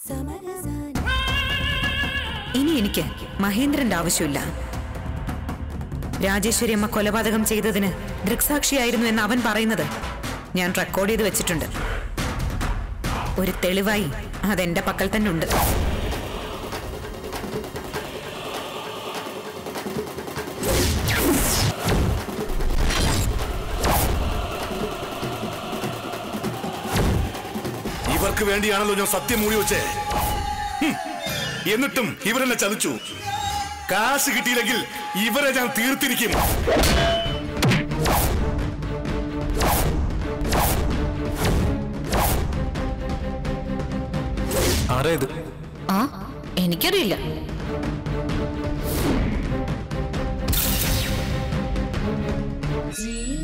ഇനി എനിക്ക് മഹേന്ദ്രന്റെ ആവശ്യമില്ല രാജേശ്വരി അമ്മ കൊലപാതകം ചെയ്തതിന് ദൃക്സാക്ഷിയായിരുന്നു എന്ന് അവൻ പറയുന്നത് ഞാൻ റെക്കോർഡ് ചെയ്ത് വെച്ചിട്ടുണ്ട് ഒരു തെളിവായി അതെന്റെ പക്കൽ തന്നെ ഉണ്ട് ഇവർക്ക് വേണ്ടിയാണല്ലോ ഞാൻ സത്യം മൂടി വെച്ചേ ഹും. എന്നിട്ടും ഇവരെന്നെ ചതിച്ചു കാശ് കിട്ടിയില്ലെങ്കിൽ ഇവരെ ഞാൻ തീർത്തിരിക്കും ആരാ ഇത് ആ എനിക്കറിയില്ല G